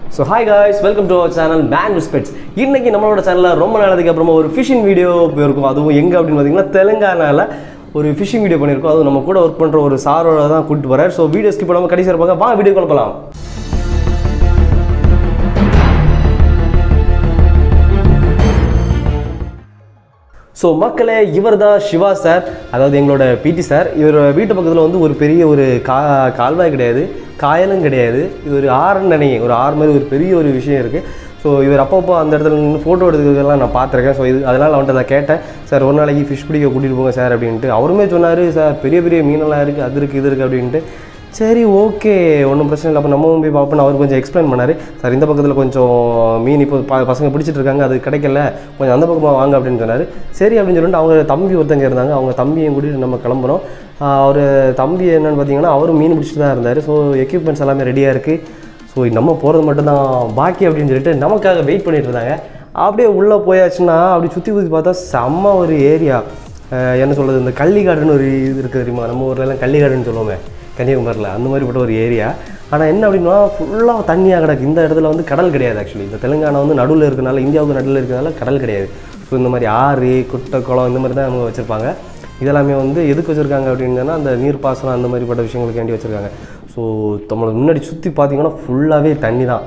so hi guys welcome to our channel man respects இன்னைக்கு நம்மளோட சேனலில் ரொம்ப நாளதுக்கு அப்புறமா ஒரு ஃபிஷிங் வீடியோ போயிருக்கும் அதுவும் எங்கே அப்படின்னு பார்த்தீங்கன்னா தெலுங்கானாவில் ஒரு ஃபிஷிங் வீடியோ பண்ணியிருக்கோம் அதுவும் நம்ம கூட ஒர்க் பண்ணுற ஒரு சாரோட தான் கூப்பிட்டு போகிறார் ஸோ வீடியோ ஸ்கிப் பண்ணாமல் கடைசி இருப்பாங்க வா வீடியோ குழப்பலாம் ஸோ மக்களே இவர் தான் சிவா சார் அதாவது எங்களோட பிடி சார் இவர் வீட்டு பக்கத்தில் வந்து ஒரு பெரிய ஒரு கா கால்வாய் கிடையாது காயலும் கிடையாது இது ஒரு ஆறுன்னு நினைக்கிறேன் ஒரு ஆறு மாதிரி ஒரு பெரிய ஒரு விஷயம் இருக்குது ஸோ இவர் அப்பப்போ அந்த இடத்துல நின்று ஃபோட்டோ எடுத்துக்கிறதெல்லாம் நான் பார்த்துருக்கேன் ஸோ இது அதனால் அவன்கிட்ட நான் கேட்டேன் சார் ஒரு நாளைக்கு ஃபிஷ் பிடிக்க கூட்டிகிட்டு போங்க சார் அப்படின்ட்டு அவருமே சொன்னார் சார் பெரிய பெரிய மீனெல்லாம் இருக்குது அது இருக்குது இது இருக்குது அப்படின்ட்டு சரி ஓகே ஒன்றும் பிரச்சனை இல்லை அப்போ நம்மவும் போய் பார்ப்போம் அவர் கொஞ்சம் எக்ஸ்பிளைன் பண்ணார் சார் இந்த பக்கத்தில் கொஞ்சம் மீன் இப்போ ப- பசங்க பிடிச்சிட்டு இருக்காங்க அது கிடைக்கல கொஞ்சம் அந்த பக்கமாக வாங்க அப்படின்னு சொன்னார் சரி அப்படின்னு சொல்லிட்டு அவங்க தம்பி ஒருத்தங்க இருந்தாங்க அவங்க தம்பியும் கூட்டிட்டு நம்ம கிளம்புறோம் அவர் தம்பி என்னன்னு பார்த்தீங்கன்னா அவரும் மீன் பிடிச்சிட்டு தான் இருந்தார் ஸோ எக்யூப்மெண்ட்ஸ் எல்லாமே ரெடியாக இருக்குது ஸோ நம்ம போகிறது மட்டும்தான் பாக்கி அப்படின்னு சொல்லிட்டு நமக்காக வெயிட் பண்ணிட்டு இருந்தாங்க அப்படியே உள்ளே போயாச்சுன்னா அப்படி சுற்றி சுற்றி பார்த்தா செம்ம ஒரு ஏரியா என்ன சொல்கிறது இந்த கள்ளிக்காடுன்னு ஒரு இது இருக்குது தெரியுமா நம்ம ஊர்லலாம் கள்ளிக்காடுன்னு சொல்லுவோமே கன்னியாகுமரியில் அந்த மாதிரிப்பட்ட ஒரு ஏரியா ஆனால் என்ன அப்படின்னா ஃபுல்லாக தண்ணியாக கிடக்கு இந்த இடத்துல வந்து கடல் கிடையாது ஆக்சுவலி இந்த தெலுங்கானா வந்து நடுவில் இருக்கனால இந்தியாவுக்கு நடுவில் இருக்கிறனால கடல் கிடையாது ஸோ இந்த மாதிரி ஆறு குட்டை குளம் இந்த மாதிரி தான் அவங்க வச்சுருப்பாங்க இதெல்லாமே வந்து எதுக்கு வச்சுருக்காங்க அப்படின்னா அந்த நீர்ப்பாசனம் அந்த மாதிரிப்பட்ட விஷயங்களுக்கு வேண்டி வச்சுருக்காங்க ஸோ நம்மளை முன்னாடி சுற்றி பார்த்தீங்கன்னா ஃபுல்லாகவே தண்ணி தான்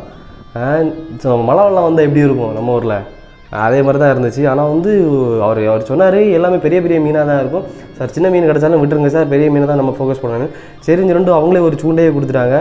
ஸோ மழை வெள்ளம் வந்தால் எப்படி இருக்கும் நம்ம ஊரில் அதே மாதிரி தான் இருந்துச்சு ஆனால் வந்து அவர் அவர் சொன்னார் எல்லாமே பெரிய பெரிய மீனாக தான் இருக்கும் சார் சின்ன மீன் கிடச்சாலும் விட்டுருங்க சார் பெரிய மீனை தான் நம்ம ஃபோக்கஸ் பண்ணணும் சரின்னு ரெண்டும் அவங்களே ஒரு சூண்டையே கொடுத்துட்டாங்க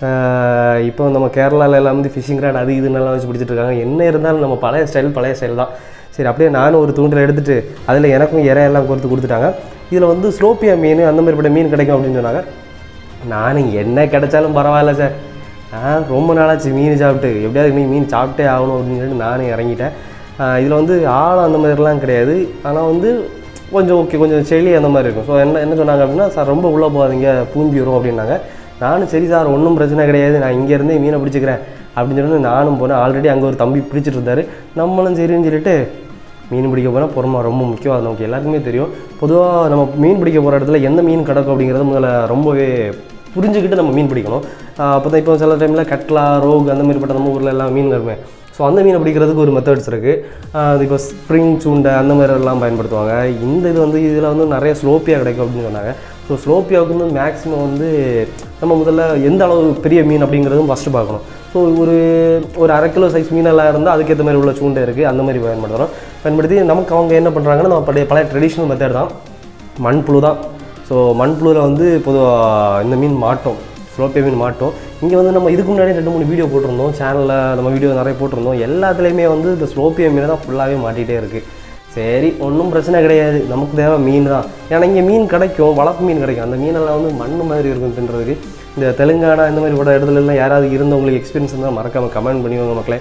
ஆஹ் இப்போ நம்ம கேரளாவில் எல்லாம் வந்து ஃபிஷிங் ரேட் அது இதுன்னெல்லாம் வச்சு பிடிச்சிட்டு இருக்காங்க என்ன இருந்தாலும் நம்ம பழைய ஸ்டைல் பழைய ஸ்டைல் தான் சரி அப்படியே நானும் ஒரு தூண்டில் எடுத்துகிட்டு அதில் எனக்கும் இறையெல்லாம் கொடுத்து கொடுத்துட்டாங்க இதில் வந்து ஸ்லோப்பியா மீன் அந்த மாதிரிப்பட்ட மீன் கிடைக்கும் அப்படின்னு சொன்னாங்க நானும் என்ன கிடைச்சாலும் பரவாயில்ல சார் ஆ ரொம்ப நாளாச்சு மீன் சாப்பிட்டு எப்படியாவது நீ மீன் சாப்பிட்டே ஆகணும் அப்படின்னு சொல்லிட்டு நானும் இறங்கிட்டேன் இதில் வந்து ஆழம் அந்த மாதிரிலாம் கிடையாது ஆனால் வந்து கொஞ்சம் ஓகே கொஞ்சம் செளி அந்த மாதிரி இருக்கும் ஸோ என்ன என்ன சொன்னாங்க அப்படின்னா சார் ரொம்ப உள்ளே போகாதீங்க பூந்தி வரும் அப்படின்னாங்க நானும் சரி சார் ஒன்றும் பிரச்சனை கிடையாது நான் இங்கேருந்தே மீனை பிடிச்சிக்கிறேன் அப்படின்னு சொல்லிட்டு நானும் போனேன் ஆல்ரெடி அங்கே ஒரு தம்பி பிடிச்சிட்டு இருந்தார் நம்மளும் சரின்னு சொல்லிட்டு மீன் பிடிக்க போனால் பொறுமை ரொம்ப முக்கியம் அது நமக்கு எல்லாருக்குமே தெரியும் பொதுவாக நம்ம மீன் பிடிக்க போகிற இடத்துல எந்த மீன் கிடக்கும் அப்படிங்கிறது முதல்ல ரொம்பவே புரிஞ்சுக்கிட்டு நம்ம மீன் பிடிக்கணும் அப்போ தான் இப்போ சில டைமில் கட்லா ரோக் அந்த மாதிரிப்பட்ட நம்ம ஊரில் எல்லாம் மீன் வருமே ஸோ அந்த மீனை பிடிக்கிறதுக்கு ஒரு மெத்தட்ஸ் இருக்குது அது இப்போ ஸ்ப்ரிங் சூண்டை அந்த மாதிரி எல்லாம் பயன்படுத்துவாங்க இந்த இது வந்து இதில் வந்து நிறைய ஸ்லோப்பியாக கிடைக்கும் அப்படின்னு சொன்னாங்க ஸோ ஸ்லோப்பியாவுக்கு வந்து மேக்ஸிமம் வந்து நம்ம முதல்ல எந்த அளவு பெரிய மீன் அப்படிங்கிறதும் ஃபஸ்ட்டு பார்க்கணும் ஸோ ஒரு ஒரு அரை கிலோ சைஸ் மீனெல்லாம் இருந்தால் அதுக்கேற்ற மாதிரி உள்ள சூண்டை இருக்குது அந்த மாதிரி பயன்படுத்துகிறோம் பயன்படுத்தி நமக்கு அவங்க என்ன பண்ணுறாங்கன்னா நம்ம பழைய பழைய ட்ரெடிஷ்னல் மெத்தட் தான் மண்புழு தான் ஸோ மண்புழுவில் வந்து பொதுவாக இந்த மீன் மாட்டோம் ஸ்லோப்பியா மீன் மாட்டோம் இங்கே வந்து நம்ம இதுக்கு முன்னாடி ரெண்டு மூணு வீடியோ போட்டிருந்தோம் சேனலில் நம்ம வீடியோ நிறைய போட்டிருந்தோம் எல்லாத்துலேயுமே வந்து இந்த ஸ்லோப்பியா மீன் தான் ஃபுல்லாகவே மாட்டிகிட்டே இருக்குது சரி ஒன்றும் பிரச்சனை கிடையாது நமக்கு தேவை மீன் தான் ஏன்னா இங்கே மீன் கிடைக்கும் வளர்ப்பு மீன் கிடைக்கும் அந்த மீனெல்லாம் வந்து மண் மாதிரி இருக்கும் தின்றதுக்கு இந்த தெலுங்கானா இந்த மாதிரி பட இடத்துல எல்லாம் யாராவது இருந்தவங்களுக்கு எக்ஸ்பீரியன்ஸ் இருந்தால் மறக்காமல் கமெண்ட் பண்ணிவாங்க மக்களே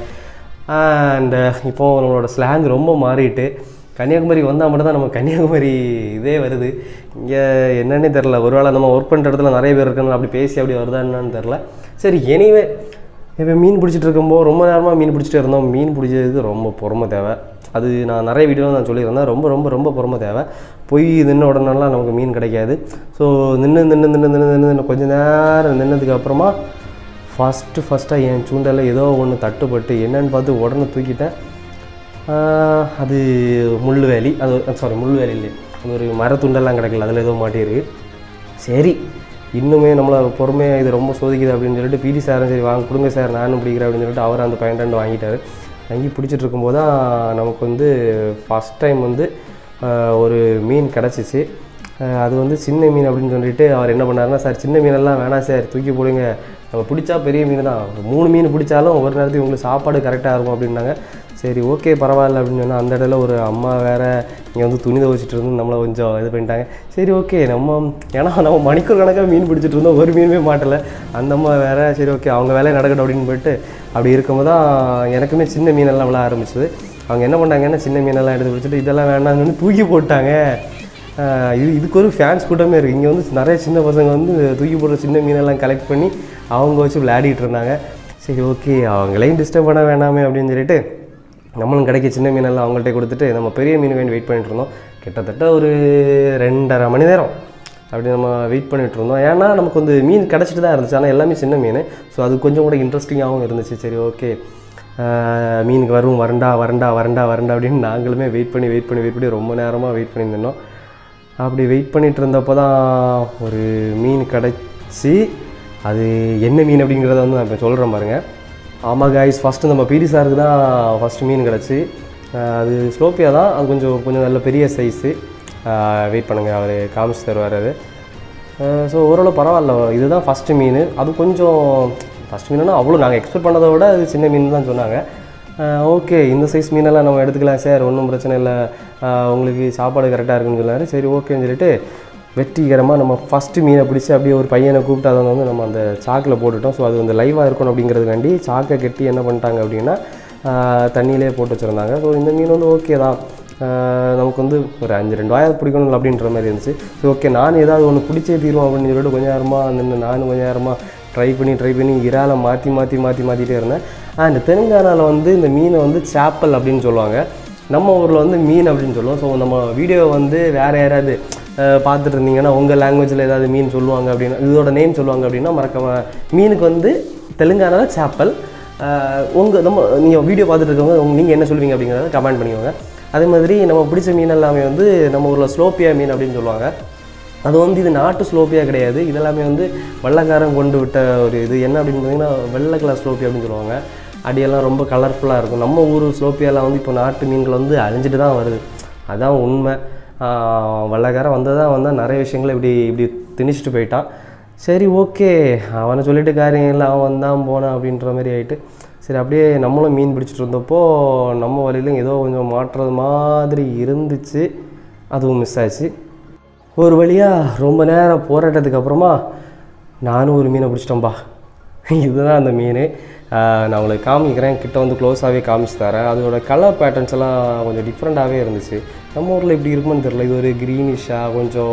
அண்ட் இப்போ நம்மளோட ஸ்லாங் ரொம்ப மாறிட்டு கன்னியாகுமரி வந்தால் மட்டும் தான் நம்ம கன்னியாகுமரி இதே வருது இங்கே என்னன்னே தெரில ஒருவேளை நம்ம ஒர்க் பண்ணுற இடத்துல நிறைய பேர் இருக்கணும் அப்படி பேசி அப்படி வருதா என்னன்னு தெரில சரி எனிவே இப்போ மீன் பிடிச்சிட்டு இருக்கும்போது ரொம்ப நேரமாக மீன் பிடிச்சிட்டு இருந்தோம் மீன் பிடிச்சதுக்கு ரொம்ப பொறுமை தேவை அது நான் நிறைய வீடியோவில் நான் சொல்லியிருந்தேன் ரொம்ப ரொம்ப ரொம்ப பொறுமை தேவை போய் நின்ன உடனேலாம் நமக்கு மீன் கிடைக்காது ஸோ நின்று நின்று நின்று நின்று நின்று நின்று கொஞ்ச நேரம் நின்னதுக்கு அப்புறமா ஃபஸ்ட்டு ஃபஸ்ட்டாக என் சூண்டலில் ஏதோ ஒன்று தட்டுப்பட்டு என்னன்னு பார்த்து உடனே தூக்கிட்டேன் ஆஹ் அது முள்ளுவேலி அது சாரி முள்ளுவேலி இல்லை அது ஒரு மரத்துண்டெல்லாம் கிடக்கல அதில் ஏதோ மாட்டியிருக்கு சரி இன்னுமே நம்மளை பொறுமையாக இது ரொம்ப சோதிக்குது அப்படின்னு சொல்லிட்டு பிடி சாரும் சரி வாங்க கொடுங்க சார் நானும் பிடிக்கிறேன் அப்படின்னு சொல்லிட்டு அவர் அந்த பன்னெண்டு வாங்கிட்டாரு வாங்கி பிடிச்சிட்டு இருக்கும்போது தான் நமக்கு வந்து ஃபஸ்ட் டைம் வந்து ஆஹ் ஒரு மீன் கிடச்சிச்சு ஆஹ் அது வந்து சின்ன மீன் அப்படின்னு சொல்லிட்டு அவர் என்ன பண்ணாருன்னா சார் சின்ன மீனெல்லாம் வேணாம் சார் தூக்கி போடுங்க நம்ம பிடிச்சா பெரிய மீன் தான் ஒரு மூணு மீன் பிடிச்சாலும் ஒரு நேரத்துக்கு உங்களுக்கு சாப்பாடு கரெக்டாக இருக்கும் அப்படின்னாங்க சரி ஓகே பரவாயில்ல அப்படின்னு சொன்னால் அந்த இடத்துல ஒரு அம்மா வேற இங்கே வந்து துணி துவச்சிட்டு இருந்து நம்மளை கொஞ்சம் இது பண்ணிட்டாங்க சரி ஓகே நம்ம ஏன்னா நம்ம மணிக்கூர் கணக்காக மீன் பிடிச்சிட்டு இருந்தோம் ஒரு மீனுமே மாட்டலை அந்த அம்மா வேற சரி ஓகே அவங்க வேலையை நடக்கட்டும் அப்படின்னு போயிட்டு அப்படி இருக்கும்போது தான் எனக்குமே சின்ன மீனெல்லாம் விழ ஆரம்பிச்சது அவங்க என்ன பண்ணாங்கன்னா சின்ன மீனெல்லாம் எடுத்து பிடிச்சிட்டு இதெல்லாம் வேண்டாம்னு சொல்லி தூக்கி போட்டாங்க ஆஹ் இது இதுக்கு ஒரு ஃபேன்ஸ் கூட்டமே இருக்குது இங்கே வந்து நிறைய சின்ன பசங்க வந்து தூக்கி போடுற சின்ன மீனெல்லாம் கலெக்ட் பண்ணி அவங்க வச்சு விளையாடிட்டு இருந்தாங்க சரி ஓகே அவங்களையும் டிஸ்டர்ப் பண்ண வேணாமே அப்படின்னு சொல்லிட்டு நம்மளும் கிடைக்க சின்ன மீனெல்லாம் அவங்கள்ட்ட கொடுத்துட்டு நம்ம பெரிய மீன் வேண்டி வெயிட் பண்ணிட்டு இருந்தோம் கிட்டத்தட்ட ஒரு ரெண்டரை மணி நேரம் அப்படி நம்ம வெயிட் பண்ணிட்டு இருந்தோம் ஏன்னா நமக்கு வந்து மீன் கிடச்சிட்டு தான் இருந்துச்சு ஆனால் எல்லாமே சின்ன மீன் ஸோ அது கொஞ்சம் கூட இன்ட்ரெஸ்டிங்காகவும் இருந்துச்சு சரி ஓகே மீனுக்கு வரும் வரண்டா வரண்டா வரண்டா வரண்டா அப்படின்னு நாங்களுமே வெயிட் பண்ணி வெயிட் பண்ணி வெயிட் பண்ணி ரொம்ப நேரமாக வெயிட் பண்ணியிருந்தோம் அப்படி வெயிட் பண்ணிட்டு இருந்தப்போ தான் ஒரு மீன் கிடச்சி அது என்ன மீன் அப்படிங்கிறத வந்து நான் இப்போ சொல்கிறேன் பாருங்க ஆமாம் காய்ஸ் ஃபஸ்ட்டு நம்ம பிடி சாருக்கு தான் ஃபஸ்ட்டு மீன் கிடச்சி அது ஸ்லோப்பியா தான் அது கொஞ்சம் கொஞ்சம் நல்ல பெரிய சைஸு வெயிட் பண்ணுங்கள் அவர் காமிச்சு தருவார் அது ஸோ ஓரளவு பரவாயில்ல இதுதான் ஃபஸ்ட்டு மீன் அது கொஞ்சம் ஃபஸ்ட் மீனுனா அவ்வளோ நாங்கள் எக்ஸ்பெக்ட் பண்ணதை விட அது சின்ன மீன் தான் சொன்னாங்க ஓகே இந்த சைஸ் மீனெல்லாம் நம்ம எடுத்துக்கலாம் சார் ஒன்றும் பிரச்சனை இல்லை ஆஹ் உங்களுக்கு சாப்பாடு கரெக்டாக இருக்குன்னு சொன்னார் சரி ஓகேன்னு சொல்லிட்டு வெற்றிகரமாக நம்ம ஃபஸ்ட்டு மீனை பிடிச்சி அப்படியே ஒரு பையனை கூப்பிட்டு அதை வந்து நம்ம அந்த சாக்கில் போட்டுட்டோம் ஸோ அது வந்து லைவாக இருக்கணும் அப்படிங்கிறதுக்காண்டி சாக்கை கட்டி என்ன பண்ணிட்டாங்க அப்படின்னா ஆஹ் தண்ணியிலே போட்டு வச்சுருந்தாங்க ஸோ இந்த மீன் வந்து ஓகே தான் ஆஹ் நமக்கு வந்து ஒரு அஞ்சு ரெண்டு வாயாவது பிடிக்கணும் அப்படின்ற மாதிரி இருந்துச்சு ஸோ ஓகே நான் ஏதாவது ஒன்று பிடிச்சே தீரும் அப்படின்னு சொல்லிட்டு கொஞ்ச நேரமாக நின்று நானும் கொஞ்ச நேரமாக ட்ரை பண்ணி ட்ரை பண்ணி இறாலை மாற்றி மாற்றி மாற்றி மாற்றிட்டே இருந்தேன் அண்ட் தெலுங்கானாவில் வந்து இந்த மீனை வந்து சாப்பல் அப்படின்னு சொல்லுவாங்க நம்ம ஊரில் வந்து மீன் அப்படின்னு சொல்லுவோம் ஸோ நம்ம வீடியோ வந்து வேறு யாராவது அஹ், பார்த்துட்டு இருந்தீங்கன்னா உங்கள் லாங்குவேஜில் ஏதாவது மீன் சொல்லுவாங்க அப்படின்னா இதோட நேம் சொல்லுவாங்க அப்படின்னா மறக்காம மீனுக்கு வந்து தெலுங்கானாவில் சாப்பல் உங்கள் நம்ம நீங்கள் வீடியோ பார்த்துட்டு இருக்கவங்க நீங்கள் என்ன சொல்லுவீங்க அப்படிங்கிறத கமெண்ட் பண்ணிக்கோங்க அதே மாதிரி நம்ம பிடிச்ச மீன் எல்லாமே வந்து நம்ம ஊரில் ஸ்லோப்பியா மீன் அப்படின்னு சொல்லுவாங்க அது வந்து இது நாட்டு ஸ்லோப்பியா கிடையாது இதெல்லாமே வந்து வெள்ளைக்காரன் கொண்டு விட்ட ஒரு இது என்ன அப்படின்னு பார்த்தீங்கன்னா வெள்ளை கலர் ஸ்லோப்பி அப்படின்னு சொல்லுவாங்க அடியெல்லாம் ரொம்ப கலர்ஃபுல்லாக இருக்கும் நம்ம ஊர் ஸ்லோப்பியாலாம் வந்து இப்போ நாட்டு மீன்கள் வந்து அழிஞ்சிட்டு தான் வருது அதான் உண்மை ஆஹ் வெள்ளைக்காரன் வந்ததான் வந்தால் நிறைய விஷயங்களை இப்படி இப்படி திணிச்சிட்டு போயிட்டான் சரி ஓகே அவனை சொல்லிட்டு காரியம் இல்லை அவன் வந்தான் போனான் அப்படின்ற மாதிரி ஆயிட்டு சரி அப்படியே நம்மளும் மீன் பிடிச்சிட்டு இருந்தப்போ நம்ம வழியிலும் ஏதோ கொஞ்சம் மாற்றுறது மாதிரி இருந்துச்சு அதுவும் மிஸ் ஆச்சு ஒரு வழியாக ரொம்ப நேரம் போராட்டத்துக்கு அப்புறமா நானும் ஒரு மீனை பிடிச்சிட்டேன்பா இதுதான் அந்த மீன் ஆஹ் நான் உங்களுக்கு காமிக்கிறேன் கிட்ட வந்து க்ளோஸாகவே காமிச்சு தரேன் அதோட கலர் பேட்டர்ன்ஸ் எல்லாம் கொஞ்சம் டிஃப்ரெண்ட்டாகவே இருந்துச்சு நம்ம ஊரில் இப்படி இருக்குமான்னு தெரியல இது ஒரு க்ரீனிஷாக கொஞ்சம்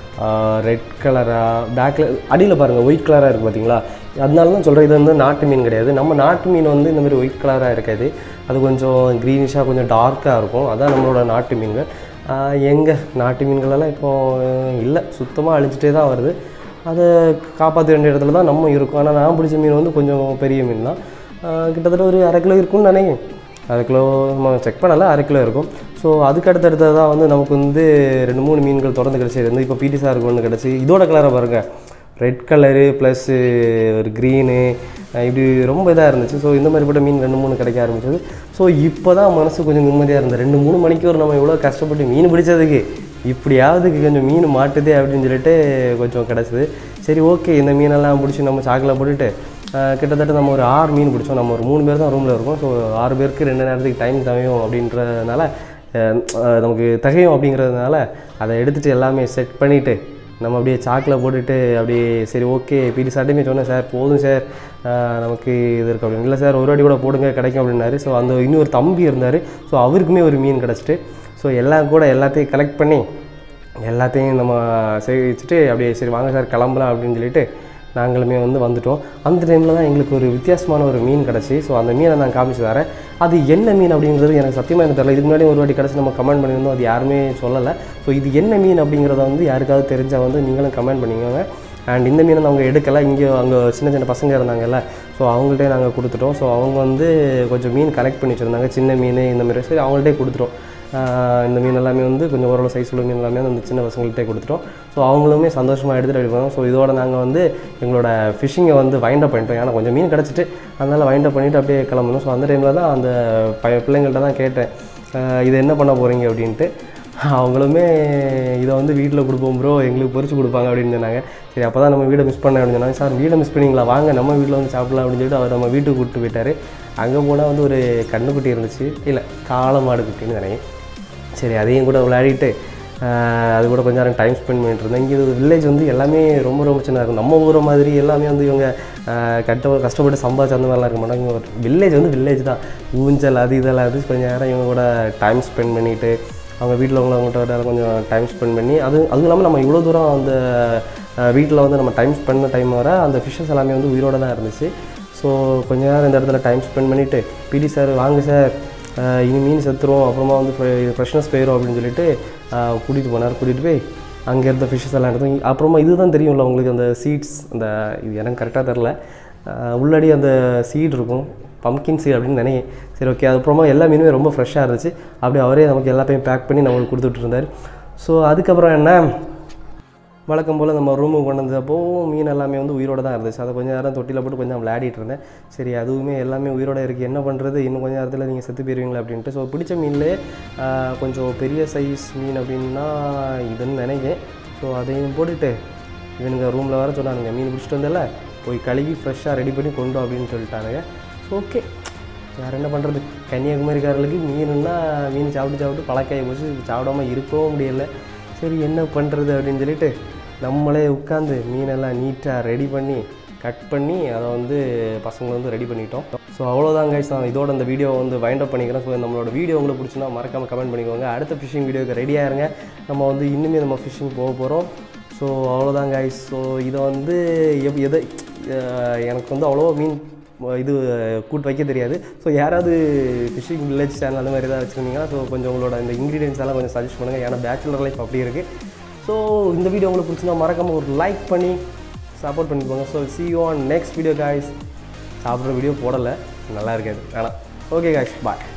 ரெட் கலராக பேக்கில் அடியில் பாருங்கள் ஒயிட் கலராக இருக்குது பார்த்தீங்களா அதனால தான் சொல்கிறேன் இது வந்து நாட்டு மீன் கிடையாது நம்ம நாட்டு மீன் வந்து இந்த மாதிரி ஒயிட் கலராக இருக்காது அது கொஞ்சம் க்ரீனிஷாக கொஞ்சம் டார்க்காக இருக்கும் அதான் நம்மளோட நாட்டு மீன்கள் எங்கே நாட்டு மீன்களெல்லாம் இப்போ இல்லை சுத்தமாக அழிஞ்சிட்டே தான் வருது அதை காப்பாற்ற வேண்டிய இடத்துல தான் நம்ம இருக்கோம் ஆனால் நான் பிடிச்ச மீன் வந்து கொஞ்சம் பெரிய மீன் தான் ஆஹ் கிட்டத்தட்ட ஒரு அரை கிலோ இருக்கும்னு நினைக்கிறேன் அரை கிலோ நம்ம செக் பண்ணல அரை கிலோ இருக்கும் ஸோ அதுக்கு அடுத்தடுத்தது தான் வந்து நமக்கு வந்து ரெண்டு மூணு மீன்கள் தொடர்ந்து கிடச்சிது இப்போ பிடி சாருக்கு ஒன்று கிடச்சி இதோட கலரை பாருங்கள் ரெட் கலரு ப்ளஸ்ஸு ஒரு க்ரீனு இப்படி ரொம்ப இதாக இருந்துச்சு ஸோ இந்த மாதிரிப்பட்ட மீன் ரெண்டு மூணு கிடைக்க ஆரம்பிச்சது ஸோ இப்போ தான் மனசு கொஞ்சம் நிம்மதியாக இருந்தது ரெண்டு மூணு மணிக்கூர் நம்ம இவ்வளோ கஷ்டப்பட்டு மீன் பிடிச்சதுக்கு இப்படியாவது கொஞ்சம் மீன் மாட்டுதே அப்படின்னு சொல்லிட்டு கொஞ்சம் கிடச்சிது சரி ஓகே இந்த மீனெல்லாம் பிடிச்சி நம்ம சாக்கில் போட்டுட்டு ஆஹ் கிட்டத்தட்ட நம்ம ஒரு ஆறு மீன் பிடிச்சோம் நம்ம ஒரு மூணு பேர் தான் ரூமில் இருக்கோம் ஸோ ஆறு பேருக்கு ரெண்டு நேரத்துக்கு டைம் தவையும் அப்படின்றதுனால ஆஹ் ஆஹ் நமக்கு தகையும் அப்படிங்கிறதுனால அதை எடுத்துகிட்டு எல்லாமே செட் பண்ணிவிட்டு நம்ம அப்படியே சாக்கில் போட்டுட்டு அப்படியே சரி ஓகே பிடி சார்ட்டுமே சொன்னேன் சார் போதும் சார் ஆஹ் நமக்கு இது இருக்கு அப்படின்னு இல்லை சார் ஒரு வாட்டி கூட போடுங்க கிடைக்கும் அப்படின்னாரு ஸோ அந்த இன்னொரு தம்பி இருந்தார் ஸோ அவருக்குமே ஒரு மீன் கிடச்சிட்டு ஸோ எல்லாம் கூட எல்லாத்தையும் கலெக்ட் பண்ணி எல்லாத்தையும் நம்ம சேவிச்சுட்டு அப்படியே சரி வாங்க சார் கிளம்பலாம் அப்படின்னு சொல்லிட்டு நாங்களுமே வந்து வந்துட்டோம் அந்த டைமில் தான் எங்களுக்கு ஒரு வித்தியாசமான ஒரு மீன் கிடச்சி ஸோ அந்த மீனை நான் காமிச்சு தரேன் அது என்ன மீன் அப்படிங்கிறது எனக்கு சத்தியமாக எனக்கு தெரியல இதுக்கு முன்னாடி ஒரு வாட்டி கிடச்சி நம்ம கமெண்ட் பண்ணியிருந்தோம் அது யாருமே சொல்லலை ஸோ இது என்ன மீன் அப்படிங்கிறத வந்து யாருக்காவது தெரிஞ்சால் வந்து நீங்களும் கமெண்ட் பண்ணிக்கோங்க அண்ட் இந்த மீனை அவங்க எடுக்கலை இங்கே அங்கே சின்ன சின்ன பசங்க இருந்தாங்கல்ல ஸோ அவங்கள்ட்டே நாங்கள் கொடுத்துட்டோம் ஸோ அவங்க வந்து கொஞ்சம் மீன் கலெக்ட் பண்ணி வச்சுருந்தாங்க சின்ன மீன் இந்த மாதிரி சரி அவங்கள்ட்டே கொடுத்துட்டோம் ஆஹ் இந்த மீன் எல்லாமே வந்து கொஞ்சம் ஓரளவு சைஸ் உள்ள மீன் எல்லாமே அந்த சின்ன பசங்கள்ட்டே கொடுத்துட்டோம் ஸோ அவங்களுமே சந்தோஷமாக எடுத்துகிட்டு அப்படி போனோம் ஸோ இதோட நாங்கள் வந்து எங்களோட ஃபிஷ்ஷிங்கை வந்து வைண்ட் அப் பண்ணிட்டோம் ஏன்னா கொஞ்சம் மீன் கிடச்சிட்டு அதனால் வைண்ட் அப் பண்ணிவிட்டு அப்படியே கிளம்பணும் ஸோ அந்த டைமில் தான் அந்த பைய பிள்ளைங்கள்ட்ட தான் கேட்டேன் ஆஹ் இதை என்ன பண்ண போகிறீங்க அப்படின்ட்டு அவங்களுமே இதை வந்து வீட்டில் கொடுப்போம் ப்ரோ எங்களுக்கு பொரிச்சு கொடுப்பாங்க அப்படின்னு சொன்னாங்க சரி அப்போ தான் நம்ம வீடை மிஸ் பண்ண அப்படின்னு சொன்னாங்க சார் வீடை மிஸ் பண்ணீங்களா வாங்க நம்ம வீட்டில் வந்து சாப்பிடலாம் அப்படின்னு சொல்லிட்டு அவர் நம்ம வீட்டுக்கு கூப்பிட்டு போயிட்டார் அங்கே போனால் வந்து ஒரு கண்ணுக்குட்டி இருந்துச்சு இல்லை காளை மாடு குட்டின்னு நினைக்கிறேன் சரி அதையும் கூட விளையாடிட்டு ஆஹ் அது கூட கொஞ்ச நேரம் டைம் ஸ்பெண்ட் பண்ணிட்டு இருந்தேன் இங்கே வில்லேஜ் வந்து எல்லாமே ரொம்ப ரொம்ப சின்னதாக இருக்கும் நம்ம ஊரை மாதிரி எல்லாமே வந்து இவங்க ஆஹ் கட்ட கஷ்டப்பட்டு சம்பாதிச்சு அந்த மாதிரிலாம் இருக்க மாட்டாங்க இவங்க வில்லேஜ் வந்து வில்லேஜ் தான் ஊஞ்சல் அது இதெல்லாம் அது கொஞ்சம் நேரம் இவங்க கூட டைம் ஸ்பெண்ட் பண்ணிவிட்டு அவங்க வீட்டில் உள்ளவங்கள்ட்ட கொஞ்சம் டைம் ஸ்பெண்ட் பண்ணி அது அதுவும் இல்லாமல் நம்ம இவ்வளோ தூரம் அந்த வீட்டில் வந்து நம்ம டைம் ஸ்பெண்ட் பண்ண டைம் வர அந்த ஃபிஷ்ஷஸ் எல்லாமே வந்து உயிரோட தான் இருந்துச்சு ஸோ கொஞ்ச நேரம் இந்த இடத்துல டைம் ஸ்பெண்ட் பண்ணிவிட்டு பிடி சார் வாங்க சார் ஆஹ் இனி மீன் செத்துரும் அப்புறமா வந்து ஃப்ரெஷ்னஸ் போயிடும் அப்படின்னு சொல்லிட்டு கூட்டிகிட்டு போனார் கூட்டிகிட்டு போய் அங்கே இருந்த ஃபிஷ்ஷஸ் எல்லாம் எடுத்தோம் அப்புறமா இதுதான் தெரியும்ல உங்களுக்கு அந்த சீட்ஸ் அந்த இது எனக்கு கரெக்டாக தெரில அஹ் உள்ளடி அந்த சீட் இருக்கும் பம்கின் சீட் அப்படின்னு நினைக்கிறேன் சரி ஓகே அதுக்கப்புறமா எல்லா மீனுமே ரொம்ப ஃப்ரெஷ்ஷாக இருந்துச்சு அப்படியே அவரே நமக்கு எல்லாத்தையும் பேக் பண்ணி நம்மளுக்கு கொடுத்துட்டு இருந்தார் ஸோ அதுக்கப்புறம் என்ன வழக்கம் போல் நம்ம ரூமுக்கு கொண்டு வந்தப்போ மீன் எல்லாமே வந்து உயிரோட தான் இருந்துச்சு அதை கொஞ்சம் நேரம் தொட்டியில் போட்டு கொஞ்சம் விளையாடிட்டு இருந்தேன் சரி அதுவுமே எல்லாமே உயிரோட இருக்குது என்ன பண்ணுறது இன்னும் கொஞ்சம் நேரத்தில் நீங்கள் செத்து போயிருவீங்களா அப்படின்ட்டு ஸோ பிடிச்ச மீன்லேயே ஆஹ், கொஞ்சம் பெரிய சைஸ் மீன் அப்படின்னா இதுன்னு நினைக்கிறேன் ஸோ அதையும் போட்டுட்டு இவனுங்க ரூமில் வர சொன்னானுங்க மீன் பிடிச்சிட்டு வந்தல போய் கழுவி ஃப்ரெஷ்ஷாக ரெடி பண்ணி கொண்டு வா அப்படின்னு சொல்லிட்டானுங்க ஸோ ஓகே வேறு என்ன பண்ணுறது கன்னியாகுமரிக்காரர்களுக்கு மீனுன்னா மீன் சாப்பிட்டு சாப்பிட்டு பழக்காய் போச்சு சாப்பிடாம இருக்கவும் முடியல சரி என்ன பண்ணுறது அப்படின்னு சொல்லிட்டு நம்மளே உட்காந்து மீனெல்லாம் நீட்டாக ரெடி பண்ணி கட் பண்ணி அதை வந்து பசங்களை வந்து ரெடி பண்ணிட்டோம் ஸோ அவ்வளோதான் கைஸ் நான் இதோட இந்த வீடியோவை வந்து வைண்ட் அப் பண்ணிக்கிறேன் ஸோ நம்மளோட வீடியோ உங்களுக்கு பிடிச்சுன்னா மறக்காமல் கமெண்ட் பண்ணிக்கோங்க அடுத்த ஃபிஷிங் வீடியோக்கு ரெடியாக இருங்க நம்ம வந்து இன்னுமே நம்ம ஃபிஷிங் போக போகிறோம் ஸோ அவ்வளோதான் கைஸ் ஸோ இதை வந்து எப் எதை அஹ் எனக்கு வந்து அவ்வளோ மீன் இது கூட்டு வைக்க தெரியாது ஸோ யாராவது ஃபிஷிங் வில்லேஜ் சேனல் அந்த மாதிரி ஏதாவது வச்சுருந்தீங்கன்னா ஸோ கொஞ்சம் உங்களோட இந்த இன்க்ரீடியன்ஸ் எல்லாம் கொஞ்சம் சஜஸ்ட் பண்ணுங்கள் ஏன்னா பேச்சுலர் லைஃப் அப்படி இருக்குது ஸோ இந்த வீடியோ உங்களுக்கு பிடிச்சிருந்தா மறக்காமல் ஒரு லைக் பண்ணி சப்போர்ட் பண்ணிக்கோங்க so see you on next video guys சாப்பிட்ற வீடியோ போடலை நல்லா இருக்காது வேணாம் ஓகே guys பாய்